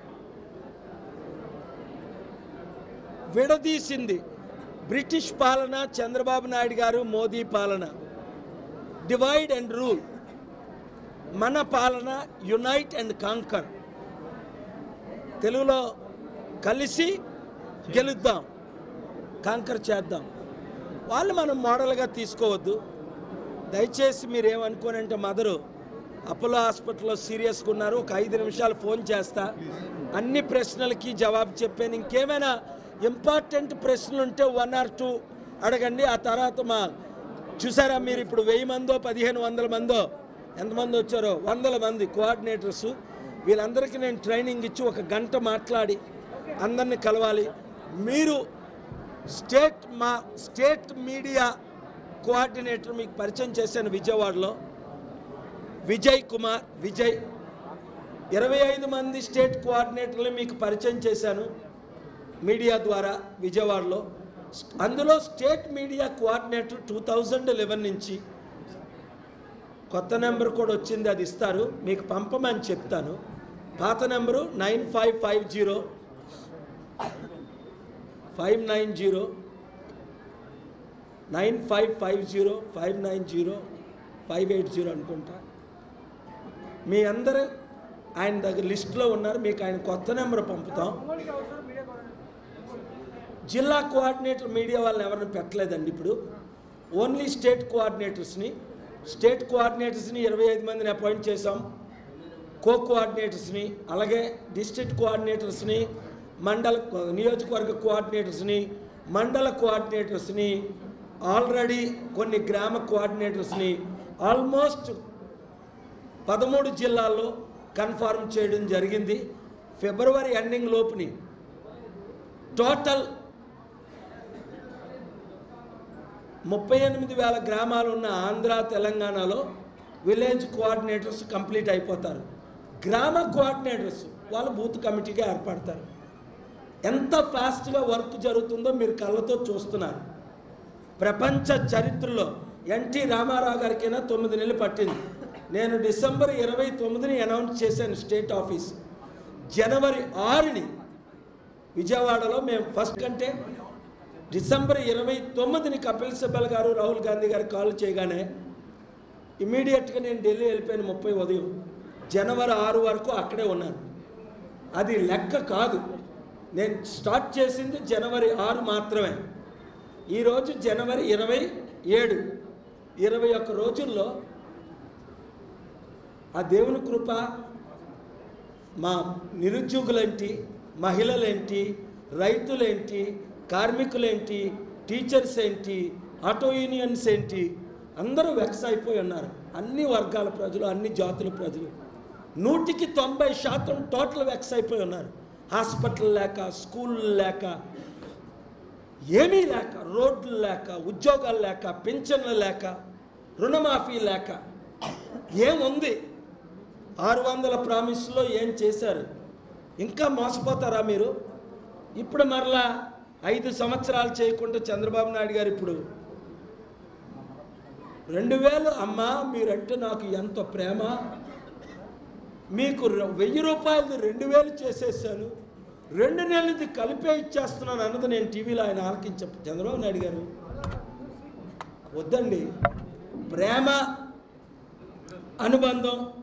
విడదీసింది బ్రిటిష్ పాలన చంద్రబాబు నాయుడు గారు మోదీ పాలన డివైడ్ అండ్ రూల్ మన పాలన యునైట్ అండ్ కాంకర్ తెలుగులో కలిసి గెలుద్దాం కాంకర్ చేద్దాం వాళ్ళు మనం మోడల్గా తీసుకోవద్దు దయచేసి మీరు ఏమనుకోనంటే మదరు అపోలో హాస్పిటల్లో సీరియస్గా ఉన్నారు ఒక ఐదు నిమిషాలు ఫోన్ చేస్తా అన్ని ప్రశ్నలకి జవాబు చెప్పాను ఇంకేమైనా ఇంపార్టెంట్ ప్రశ్నలు ఉంటే వన్ ఆర్ టూ అడగండి ఆ తర్వాత మా చూసారా మీరు ఇప్పుడు వెయ్యి మందో పదిహేను వందల మందో ఎంతమంది వచ్చారో వందల మంది కోఆర్డినేటర్స్ వీళ్ళందరికీ నేను ట్రైనింగ్ ఇచ్చి ఒక గంట మాట్లాడి అందరిని కలవాలి మీరు స్టేట్ మా స్టేట్ మీడియా కోఆర్డినేటర్ మీకు పరిచయం చేశాను విజయవాడలో విజయ్ కుమార్ విజయ్ ఇరవై ఐదు మంది స్టేట్ కోఆర్డినేటర్లు మీకు పరిచయం చేశాను మీడియా ద్వారా విజయవాడలో అందులో state media coordinator two thousand eleven నుంచి కొత్త నెంబర్ కూడా వచ్చింది అది ఇస్తారు మీకు పంపమని చెప్తాను పాత number nine five five zero five nine zero nine five five zero five nine zero five eight zero అనుకుంటా మీ అందరూ ఆయన దగ్గర లిస్టులో ఉన్నారు మీకు ఆయన కొత్త నెంబర్ పంపుతాం జిల్లా కోఆర్డినేటర్ మీడియా వాళ్ళని ఎవరిని పెట్టలేదండి ఇప్పుడు ఓన్లీ స్టేట్ కోఆర్డినేటర్స్ని స్టేట్ కోఆర్డినేటర్స్ని ఇరవై ఐదు మందిని అపాయింట్ చేశాం కో కోఆర్డినేటర్స్ని అలాగే డిస్ట్రిక్ట్ కోఆర్డినేటర్స్ని మండల నియోజకవర్గ కోఆర్డినేటర్స్ని మండల కోఆర్డినేటర్స్ని ఆల్రెడీ కొన్ని గ్రామ కోఆర్డినేటర్స్ని ఆల్మోస్ట్ పదమూడు జిల్లాల్లో కన్ఫర్మ్ చేయడం జరిగింది ఫిబ్రవరి ఎండింగ్ లోపుని టోటల్ ముప్పై ఎనిమిది వేల గ్రామాలు ఉన్న ఆంధ్ర తెలంగాణలో విలేజ్ కోఆర్డినేటర్స్ కంప్లీట్ అయిపోతారు గ్రామ కోఆర్డినేటర్స్ వాళ్ళు బూత్ కమిటీగా ఏర్పడతారు ఎంత ఫాస్ట్గా వర్క్ జరుగుతుందో మీరు కళ్ళతో చూస్తున్నారు ప్రపంచ చరిత్రలో ఎన్టీ రామారావు గారికైనా తొమ్మిది నెలలు పట్టింది నేను డిసెంబర్ ఇరవై తొమ్మిదిని అనౌన్స్ చేశాను స్టేట్ ఆఫీస్ జనవరి ఆరుని విజయవాడలో మేము ఫస్ట్ కంటే డిసెంబర్ ఇరవై తొమ్మిదిని కపిల్ సిబ్బల్ గారు రాహుల్ గాంధీ గారు కాల్ చేయగానే ఇమీడియట్గా నేను ఢిల్లీ వెళ్ళిపోయాను ముప్పై ఉదయం జనవరి ఆరు వరకు అక్కడే ఉన్నాను అది లెక్క కాదు నేను స్టార్ట్ చేసింది జనవరి ఆరు మాత్రమే ఈరోజు జనవరి ఇరవై ఏడు ఇరవై ఒక్క రోజుల్లో ఆ దేవుని కృప మా నిరుద్యోగులేంటి మహిళలేంటి రైతులేంటి కార్మికులేంటి టీచర్స్ ఏంటి ఆటో యూనియన్స్ ఏంటి అందరూ వెక్స్ అయిపోయి ఉన్నారు అన్ని వర్గాల ప్రజలు అన్ని జాతుల ప్రజలు నూటికి తొంభై శాతం టోటల్ వెక్స్ అయిపోయి ఉన్నారు హాస్పిటల్ లేక స్కూల్ లేక ఏమీ లేక రోడ్లు లేక ఉద్యోగాలు లేక పింఛన్లు లేక రుణమాఫీ లేక ఏముంది ఆరు వందల ప్రామిస్లో ఏం చేశారు ఇంకా మోసపోతారా మీరు ఇప్పుడు మరలా ఐదు సంవత్సరాలు చేయకుండా చంద్రబాబు నాయుడు గారు ఇప్పుడు రెండు వేలు అమ్మా మీరంటే నాకు ఎంత ప్రేమ మీకు ర- వెయ్యి రూపాయలది రెండు వేలు చేసేసాను రెండు నెలలది కలిపే ఇచ్చేస్తున్నాను అన్నది నేను టీవీలో ఆయన ఆలకించ చంద్రబాబు నాయుడు గారు వద్దండి ప్రేమ అనుబంధం